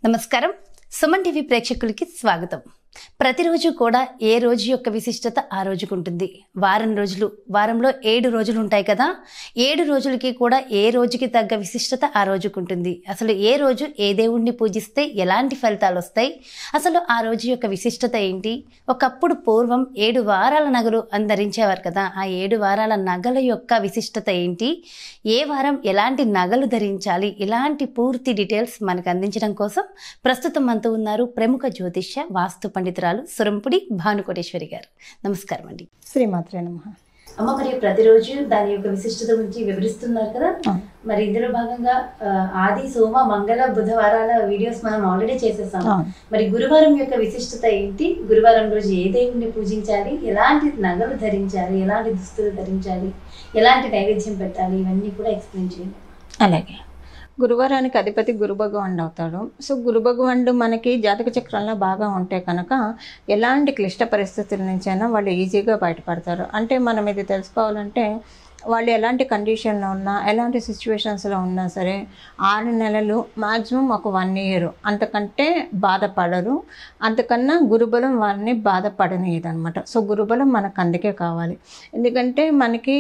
నమస్కారం సుమన్ టీవీ ప్రేక్షకులకి స్వాగతం ప్రతిరోజు కూడా ఏ రోజు యొక్క విశిష్టత ఆ రోజుకు ఉంటుంది వారం రోజులు వారంలో ఏడు రోజులు ఉంటాయి కదా ఏడు రోజులకి కూడా ఏ రోజుకి తగ్గ విశిష్టత ఆ రోజుకు ఉంటుంది అసలు ఏ రోజు ఏ దేవుణ్ణి పూజిస్తే ఎలాంటి ఫలితాలు వస్తాయి అసలు ఆ రోజు యొక్క విశిష్టత ఏంటి ఒకప్పుడు పూర్వం ఏడు వారాల నగలు ధరించేవారు కదా ఆ ఏడు వారాల నగల యొక్క విశిష్టత ఏంటి ఏ వారం ఎలాంటి నగలు ధరించాలి ఇలాంటి పూర్తి డీటెయిల్స్ మనకు అందించడం కోసం ప్రస్తుతం మనతో ఉన్నారు ప్రముఖ జ్యోతిష్య వాస్తు పండితురాలు సురంపుడి భానుకోటేశ్వరి గారు నమస్కారం అండి శ్రీమాత్రే నమ అమ్మ మరి ప్రతిరోజు దాని యొక్క విశిష్టత గురించి వివరిస్తున్నారు కదా మరి ఇందులో భాగంగా ఆ, ఆది సోమ మంగళ బుధవారాల వీడియోస్ మనం ఆల్రెడీ చేసేసాం మరి గురువారం యొక్క విశిష్టత ఏంటి గురువారం రోజు ఏ దేవుణ్ణి పూజించాలి ఎలాంటి నగలు ధరించాలి ఎలాంటి దుస్తులు ధరించాలి ఎలాంటి నైవేద్యం పెట్టాలి ఇవన్నీ కూడా ఎక్స్ప్లెయిన్ చేయండి అలాగే గురువారానికి అధిపతి గురు భగవానుడు అవుతాడు సో గురు భగవానుడు మనకి జాతక చక్రంలో బాగా ఉంటే కనుక ఎలాంటి క్లిష్ట పరిస్థితుల నుంచైనా వాళ్ళు ఈజీగా బయటపడతారు అంటే మనం ఇది తెలుసుకోవాలంటే వాళ్ళు ఎలాంటి కండిషన్లో ఉన్నా ఎలాంటి సిచ్యువేషన్స్లో ఉన్నా సరే ఆరు నెలలు మ్యాక్సిమం ఒక వన్ ఇయర్ అంతకంటే బాధపడరు అంతకన్నా గురుబలం వారిని బాధపడనియదు అనమాట సో గురుబలం మనకు అందుకే కావాలి ఎందుకంటే మనకి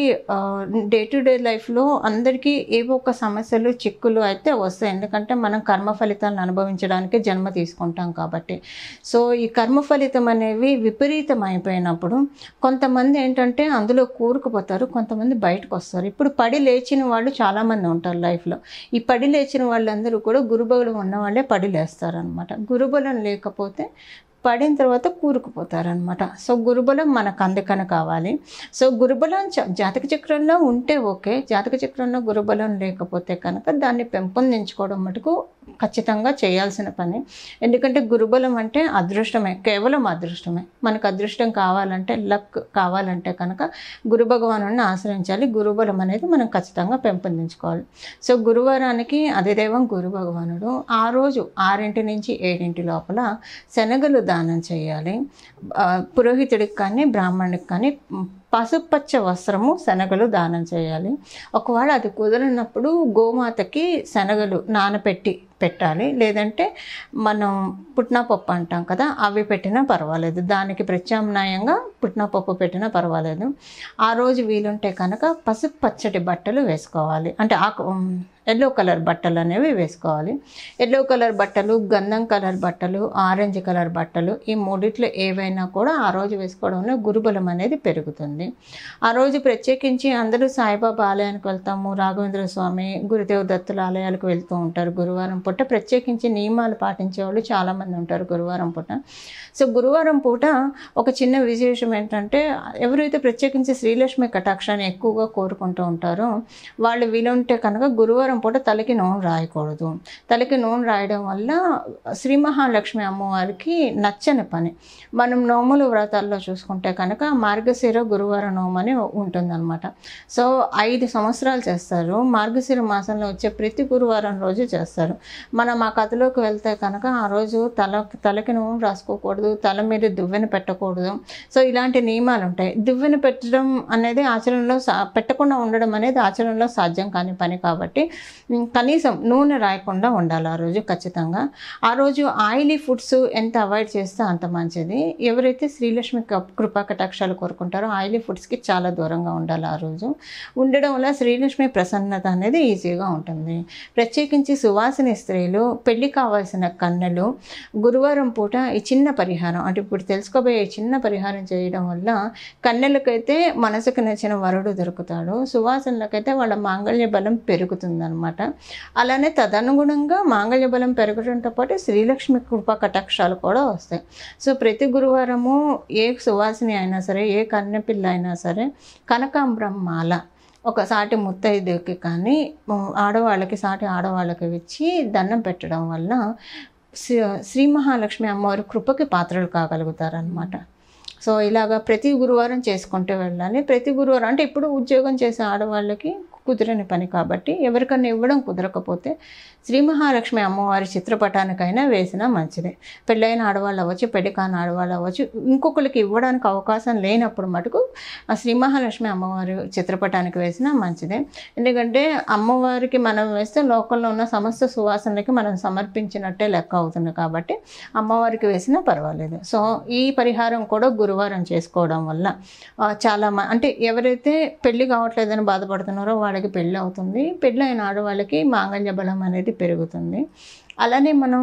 డే టు డే లైఫ్లో అందరికీ ఏవో ఒక సమస్యలు చిక్కులు అయితే వస్తాయి ఎందుకంటే మనం కర్మ ఫలితాలను అనుభవించడానికి జన్మ తీసుకుంటాం కాబట్టి సో ఈ కర్మ ఫలితం అనేవి విపరీతం అయిపోయినప్పుడు కొంతమంది ఏంటంటే అందులో కూరుకుపోతారు కొంతమంది బయటకు వస్తారు ఇప్పుడు పడి లేచిన వాళ్ళు చాలామంది ఉంటారు లైఫ్లో ఈ పడి లేచిన వాళ్ళందరూ కూడా గురుబలం ఉన్న వాళ్ళే పడి లేస్తారనమాట గురుబలం లేకపోతే పడిన తర్వాత కూరుకుపోతారనమాట సో గురుబలం మనకు అందుకని కావాలి సో గురుబలం చ- జాతక చక్రంలో ఉంటే ఓకే జాతక చక్రంలో గురుబలం లేకపోతే కనుక దాన్ని పెంపొందించుకోవడం మటుకు ఖచ్చితంగా చేయాల్సిన పని ఎందుకంటే గురుబలం అంటే అదృష్టమే కేవలం అదృష్టమే మనకు అదృష్టం కావాలంటే లక్ కావాలంటే కనుక గురు భగవాను ఆశ్రయించాలి గురుబలం అనేది మనం ఖచ్చితంగా పెంపొందించుకోవాలి సో గురువారానికి అధిదైవం గురు భగవానుడు ఆ రోజు ఆరింటి నుంచి ఏడింటి లోపల శనగలు దానం చేయాలి ఆ, పురోహితుడికి కానీ బ్రాహ్మణుడికి కానీ పసుపచ్చ వస్త్రము శనగలు దానం చేయాలి ఒకవేళ అది కుదరనప్పుడు గోమాతకి శనగలు నానబెట్టి పెట్టాలి లేదంటే మనం పుట్నాపప్పు అంటాం కదా అవి పెట్టినా పర్వాలేదు దానికి ప్రత్యామ్నాయంగా పుట్నాపప్పు పెట్టినా పర్వాలేదు ఆ రోజు వీలుంటే కనుక పసుపు పచ్చటి బట్టలు వేసుకోవాలి అంటే ఆకు ఎల్లో కలర్ బట్టలు అనేవి వేసుకోవాలి ఎల్లో కలర్ బట్టలు గంధం కలర్ బట్టలు ఆరెంజ్ కలర్ బట్టలు ఈ మూడిట్లో ఏవైనా కూడా ఆ రోజు వేసుకోవడం వల్ల గురుబలం అనేది పెరుగుతుంది ఆ రోజు ప్రత్యేకించి అందరూ సాయిబాబా ఆలయానికి వెళ్తాము రాఘవేంద్ర స్వామి గురుదేవ్ దత్తుల ఆలయాలకు వెళ్తూ ఉంటారు గురువారం పూట ప్రత్యేకించి నియమాలు పాటించే వాళ్ళు చాలామంది ఉంటారు గురువారం పూట సో గురువారం పూట ఒక చిన్న విశేషం ఏంటంటే ఎవరైతే ప్రత్యేకించి శ్రీలక్ష్మి కటాక్షాన్ని ఎక్కువగా కోరుకుంటూ ఉంటారో వాళ్ళు వీలుంటే కనుక గురువారం పూట తలకి నూనె రాయకూడదు తలకి నూనె రాయడం వల్ల శ్రీ మహాలక్ష్మి అమ్మవారికి నచ్చని పని మనం నోములు వ్రతాల్లో చూసుకుంటే కనుక మార్గశిర గురువార నోము అని ఉంటుందన్నమాట సో ఐదు సంవత్సరాలు చేస్తారు మార్గశిర మాసంలో వచ్చే ప్రతి గురువారం రోజు చేస్తారు మనం ఆ కథలోకి వెళ్తే కనుక ఆ రోజు తల తలకి నూనె రాసుకోకూడదు తల మీద దువ్వెన పెట్టకూడదు సో ఇలాంటి నియమాలు ఉంటాయి దువ్వెన పెట్టడం అనేది ఆచరణలో సా పెట్టకుండా ఉండడం అనేది ఆచరణలో సాధ్యం కాని పని కాబట్టి ఉమ్, కనీసం నూనె రాయకుండా ఉండాలి ఆ రోజు ఖచ్చితంగా ఆ రోజు ఆయిలీ ఫుడ్స్ ఎంత అవాయిడ్ చేస్తే అంత మంచిది ఎవరైతే శ్రీలక్ష్మి క- కృపా కటాక్షాలు కోరుకుంటారో ఆయిలీ ఫుడ్స్కి చాలా దూరంగా ఉండాలి ఆ రోజు ఉండడం వల్ల శ్రీలక్ష్మి ప్రసన్నత అనేది ఈజీగా ఉంటుంది ప్రత్యేకించి సువాసిని స్త్రీలు పెళ్లి కావాల్సిన కన్నెలు గురువారం పూట ఈ చిన్న పరిహారం అంటే ఇప్పుడు తెలుసుకోబోయే ఈ చిన్న పరిహారం చేయడం వల్ల కన్నెలకైతే మనసుకు నచ్చిన వరుడు దొరుకుతాడు సువాసనలకైతే వాళ్ళ మాంగళ్య బలం పెరుగుతుందన్నమాట అలానే తదనుగుణంగా మాంగళ్య బలం పెరగడంతో పాటు శ్రీలక్ష్మి కృపా కటాక్షాలు కూడా వస్తాయి సో ప్రతి గురువారము ఏ సువాసిని అయినా సరే ఏ కన్నెపిల్ల అయినా సరే కనకాంబరం మాల ఒక సాటి ముత్తైదుకి కానీ ఉమ్, ఆడవాళ్ళకి సాటి ఆడవాళ్ళకి ఇచ్చి దండం పెట్టడం వల్ల శ్రీ శ్రీ మహాలక్ష్మి అమ్మవారి కృపకి పాత్రలు కాగలుగుతారనమాట సో ఇలాగా ప్రతి గురువారం చేసుకుంటూ వెళ్ళాలి ప్రతి గురువారం అంటే ఇప్పుడు ఉద్యోగం చేసే ఆడవాళ్ళకి కుదిరని పని కాబట్టి ఎవరికన్నా ఇవ్వడం కుదరకపోతే శ్రీ మహాలక్ష్మి అమ్మవారి చిత్రపటానికైనా వేసినా మంచిదే పెళ్ళైన ఆడవాళ్ళు అవ్వచ్చు పెళ్లి కాని ఆడవాళ్ళు అవ్వచ్చు ఇంకొకరికి ఇవ్వడానికి అవకాశం లేనప్పుడు మటుకు ఆ శ్రీ మహాలక్ష్మి అమ్మవారి చిత్రపటానికి వేసినా మంచిదే ఎందుకంటే అమ్మవారికి మనం వేస్తే లోకల్లో ఉన్న సమస్త సువాసనలకి మనం సమర్పించినట్టే లెక్క అవుతుంది కాబట్టి అమ్మవారికి వేసినా పర్వాలేదు సో ఈ పరిహారం కూడా గురువారం చేసుకోవడం వల్ల ఆ, చాలా మ- అంటే ఎవరైతే పెళ్లి కావట్లేదని బాధపడుతున్నారో వాళ్ళకి పెళ్ళి అవుతుంది పెళ్ళి అయిన ఆడవాళ్ళకి మాంగళ్య బలం అనేది పెరుగుతుంది అలానే మనం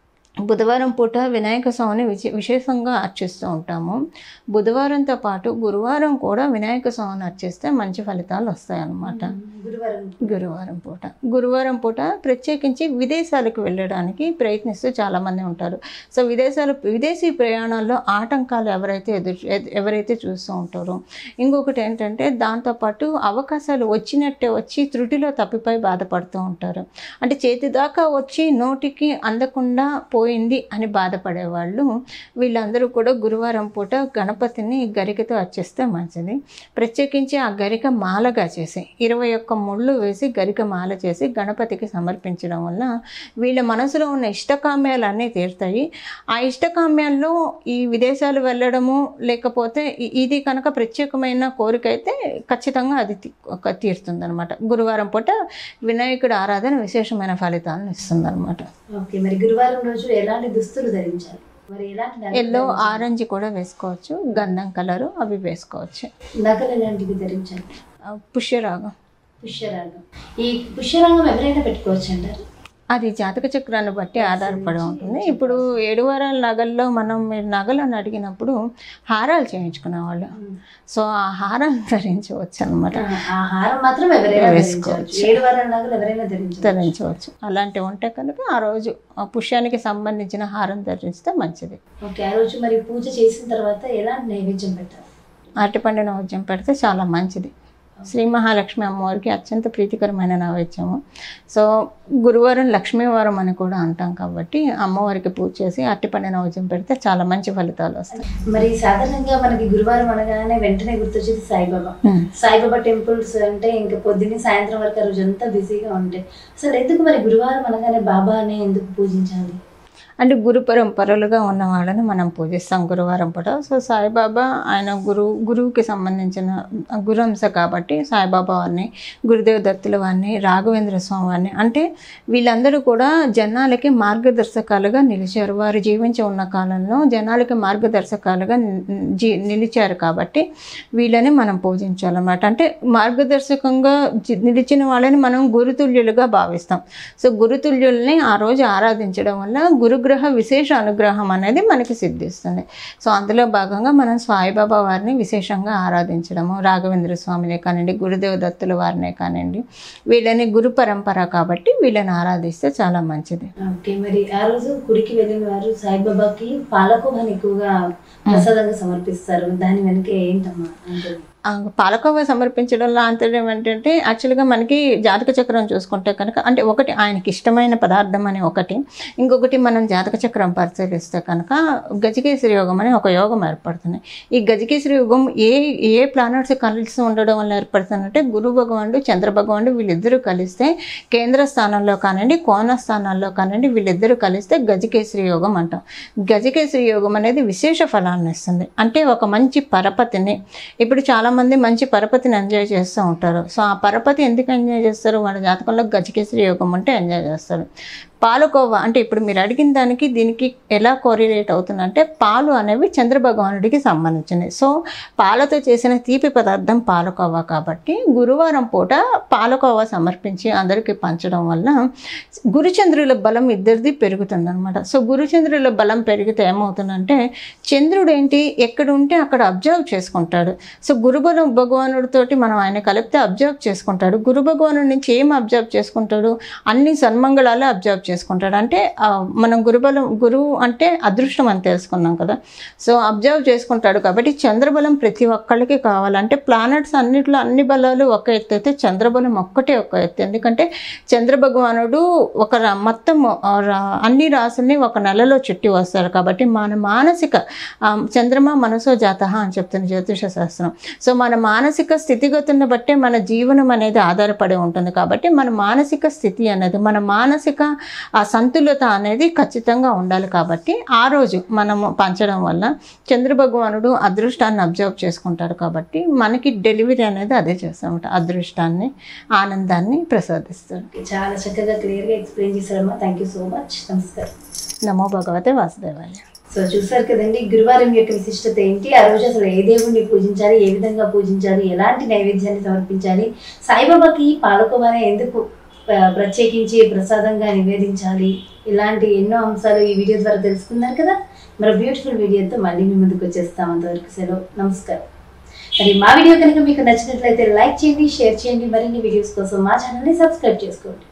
బుధవారం పూట వినాయక స్వామిని విశే విశేషంగా అర్చిస్తూ ఉంటాము బుధవారంతో పాటు గురువారం కూడా వినాయక స్వామిని అర్చిస్తే మంచి ఫలితాలు వస్తాయి అన్నమాట గురువారం గురువారం పూట గురువారం పూట ప్రత్యేకించి విదేశాలకు వెళ్ళడానికి ప్రయత్నిస్తూ చాలామంది ఉంటారు సో విదేశాలు విదేశీ ప్రయాణాల్లో ఆటంకాలు ఎవరైతే ఎదురు ఎ- ఎవరైతే చూస్తూ ఉంటారో ఇంకొకటి ఏంటంటే దాంతోపాటు అవకాశాలు వచ్చినట్టే వచ్చి త్రుటిలో తప్పిపోయి బాధపడుతూ ఉంటారు అంటే చేతి దాకా వచ్చి నోటికి అందకుండా పోయింది అని బాధపడే వాళ్ళు వీళ్ళందరూ కూడా గురువారం పూట గణపతిని గరికతో అర్చిస్తే మంచిది ప్రత్యేకించి ఆ గరిక మాలగా చేసి ఇరవై ఒక్క ముళ్ళు వేసి గరిక మాల చేసి గణపతికి సమర్పించడం వల్ల వీళ్ళ మనసులో ఉన్న ఇష్టకామ్యాలన్నీ తీరుతాయి ఆ ఇష్టకామ్యాల్లో ఈ విదేశాలు వెళ్ళడము లేకపోతే ఇ- ఇది కనుక ప్రత్యేకమైన కోరిక అయితే ఖచ్చితంగా అది తీరుతుంది అనమాట గురువారం పూట వినాయకుడి ఆరాధన విశేషమైన ఫలితాలను ఇస్తుంది అనమాట ఓకే మరి గురువారం రోజు ఎలాంటి దుస్తులు ధరించాలి మరి ఎలాంటి నగలు ఎల్లో ధరించాలి? ఆరెంజ్ కూడా వేసుకోవచ్చు గంధం కలరు అవి వేసుకోవచ్చు నగలు ఎలాంటివి ధరించాలి ఆ, పుష్యరాగం పుష్యరాగం ఈ పుష్యరాగం ఎవరైనా పెట్టుకోవచ్చు అంటారు అది జాతక చక్రాన్ని బట్టి ఆధారపడి ఉంటుంది ఇప్పుడు ఏడు వారాల నగల్లో మనం మీరు నగలను అడిగినప్పుడు హారాలు చేయించుకునేవాళ్ళు సో ఆ హారాలు ధరించవచ్చు అనమాట ఆ హారం మాత్రం ఎవరైనా వేసుకోవచ్చు. ధరించవచ్చు ఏడు వారాల నగలు ఎవరైనా ధరించవచ్చు ధరించవచ్చు అలాంటివి ఉంటే కనుక ఆ రోజు ఆ పుష్యానికి సంబంధించిన హారం ధరిస్తే మంచిది ఓకే ఆ రోజు మరి పూజ చేసిన తర్వాత ఎలాంటి నైవేద్యం పెట్టాలి అరటిపండు నైవేద్యం పెడితే చాలా మంచిది శ్రీ మహాలక్ష్మి అమ్మవారికి అత్యంత ప్రీతికరమైన నైవేద్యము సో గురువారం లక్ష్మీవారం అని కూడా అంటాం కాబట్టి అమ్మవారికి పూజ చేసి అరటిపండు నైవేద్యం పెడితే చాలా మంచి ఫలితాలు వస్తాయి మరి సాధారణంగా మనకి గురువారం అనగానే వెంటనే గుర్తొచ్చేది సాయిబాబా ఉమ్. సాయిబాబా టెంపుల్స్ అంటే ఇంకా పొద్దున్నే సాయంత్రం వరకు ఆ రోజు అంతా బిజీగా ఉంటాయి అసలు ఎందుకు మరి గురువారం అనగానే బాబా అనే ఎందుకు పూజించాలి అంటే గురు పరంపరలుగా ఉన్న వాళ్ళని మనం పూజిస్తాం గురువారం పూట సో సాయిబాబా ఆయన గురు గురువుకి సంబంధించిన గురుంశ కాబట్టి సాయిబాబా వారిని గురుదేవ్ దత్తుల వారిని రాఘవేంద్ర స్వామి వారిని అంటే వీళ్ళందరూ కూడా జనాలకి మార్గదర్శకాలుగా నిలిచారు వారు జీవించి ఉన్న కాలంలో జనాలకి మార్గదర్శకాలుగా ని- జీ నిలిచారు కాబట్టి వీళ్ళని మనం పూజించాలన్నమాట అంటే మార్గదర్శకంగా జి- నిలిచిన వాళ్ళని మనం గురుతుల్యులుగా భావిస్తాం సో గురుతుల్యుల్ని ఆ రోజు ఆరాధించడం వల్ల గురుగ్రహ విశేష అనుగ్రహం అనేది మనకి సిద్ధిస్తుంది సో అందులో భాగంగా మనం సాయిబాబా వారిని విశేషంగా ఆరాధించడము రాఘవేంద్ర స్వామినే కానివ్వండి గురుదేవ దత్తుల వారినే కానివ్వండి వీళ్ళని గురు పరంపర కాబట్టి వీళ్ళని ఆరాధిస్తే చాలా మంచిది ఓకే మరి ఆ రోజు గుడికి వెళ్ళిన వారు సాయిబాబాకి పాలకోవాని ఎక్కువగా ప్రసాదంగా సమర్పిస్తారు దాని వెనుక ఏంటమ్మా అంటే ఆ పాలకోవ సమర్పించడంలో ఆంతర్యం ఏంటంటే యాక్చువల్గా మనకి జాతక చక్రం చూసుకుంటే కనుక అంటే ఒకటి ఆయనకి ఇష్టమైన పదార్థం అని ఒకటి ఇంకొకటి మనం జాతక చక్రం పరిశీలిస్తే కనుక గజకేసరి యోగం అని ఒక యోగం ఏర్పడుతుంది ఈ గజకేసరి యోగం ఏ ఏ ప్లానెట్స్ కలిసి ఉండడం వల్ల ఏర్పడుతుందంటే గురు భగవానుడు చంద్ర భగవానుడు వీళ్ళిద్దరూ కలిస్తే కేంద్ర స్థానంలో కానివ్వండి కోణ స్థానాల్లో కానివ్వండి వీళ్ళిద్దరూ కలిస్తే గజకేసరి యోగం అంటాం గజకేసరి యోగం అనేది విశేష ఫలాన్ని ఇస్తుంది అంటే ఒక మంచి పరపతిని ఇప్పుడు చాలామంది మంచి పరపతిని ఎంజాయ్ చేస్తూ ఉంటారు సో ఆ పరపతి ఎందుకు ఎంజాయ్ చేస్తారు వాళ్ళ జాతకంలో గజకేసరి యోగం ఉంటే ఎంజాయ్ చేస్తారు పాలకోవా అంటే ఇప్పుడు మీరు అడిగిన దానికి దీనికి ఎలా కోరిలేట్ అవుతుందంటే పాలు అనేవి చంద్ర భగవానుడికి సంబంధించినవి సో పాలతో చేసిన తీపి పదార్థం పాలకోవా కాబట్టి గురువారం పూట పాలకోవా సమర్పించి అందరికీ పంచడం వల్ల గురుచంద్రుల బలం ఇద్దరిది పెరుగుతుందన్నమాట సో గురుచంద్రుల బలం పెరిగితే ఏమవుతుందంటే చంద్రుడు ఏంటి ఎక్కడ ఉంటే అక్కడ అబ్జర్వ్ చేసుకుంటాడు సో గురు బలం భగవానుడితోటి మనం ఆయన కలిపితే అబ్జర్వ్ చేసుకుంటాడు గురు భగవానుడి నుంచి ఏం అబ్జర్వ్ చేసుకుంటాడు అన్ని సన్మంగళాలే అబ్జర్వ్ చేసుకుంటాడు అంటే ఆ, మనం గురుబలం గురువు అంటే అదృష్టం అని తెలుసుకున్నాం కదా సో అబ్జర్వ్ చేసుకుంటాడు కాబట్టి చంద్రబలం ప్రతి ఒక్కళ్ళకి కావాలంటే ప్లానెట్స్ అన్నిట్లో అన్ని బలాలు ఒక ఎత్తు అయితే చంద్రబలం ఒక్కటే ఒక ఎత్తు ఎందుకంటే చంద్ర భగవానుడు ఒక రా- మొత్తం ఆ రా- అన్ని రాసుల్ని ఒక నెలలో చుట్టి వస్తారు కాబట్టి మన మానసిక ఆ, చంద్రమ మనసో జాత అని చెప్తుంది జ్యోతిష శాస్త్రం సో మన మానసిక స్థితిగతులను బట్టే మన జీవనం అనేది ఆధారపడి ఉంటుంది కాబట్టి మన మానసిక స్థితి అనేది మన మానసిక ఆ సంతులత అనేది ఖచ్చితంగా ఉండాలి కాబట్టి ఆ రోజు మనము పంచడం వల్ల చంద్ర భగవానుడు అదృష్టాన్ని అబ్జర్వ్ చేసుకుంటారు కాబట్టి మనకి డెలివరీ అనేది అదే చేస్తామట అదృష్టాన్ని ఆనందాన్ని ప్రసాదిస్తాడు చాలా చక్కగా క్లియర్గా ఎక్స్ప్లెయిన్ చేశారమ్మా థ్యాంక్ యూ సో మచ్ నమస్కారం నమో భగవతే వాసుదేవాయ సో చూసారు కదండి గురువారం యొక్క విశిష్టత ఏంటి ఆ రోజు అసలు ఏ దేవుణ్ణి పూజించాలి ఏ విధంగా పూజించాలి ఎలాంటి నైవేద్యాన్ని సమర్పించాలి సాయిబాబాకి పాలకోవానే ఎందుకు ఆ, ప్రత్యేకించి ప్రసాదంగా నివేదించాలి ఇలాంటి ఎన్నో అంశాలు ఈ వీడియో ద్వారా తెలుసుకున్నారు కదా మరి బ్యూటిఫుల్ వీడియోతో మళ్ళీ మీ ముందుకు వచ్చేస్తాం అంతవరకు సెలవు నమస్కారం మరి మా వీడియో కనుక మీకు నచ్చినట్లయితే లైక్ చేయండి షేర్ చేయండి మరిన్ని వీడియోస్ కోసం మా ఛానల్ని సబ్స్క్రైబ్ చేసుకోండి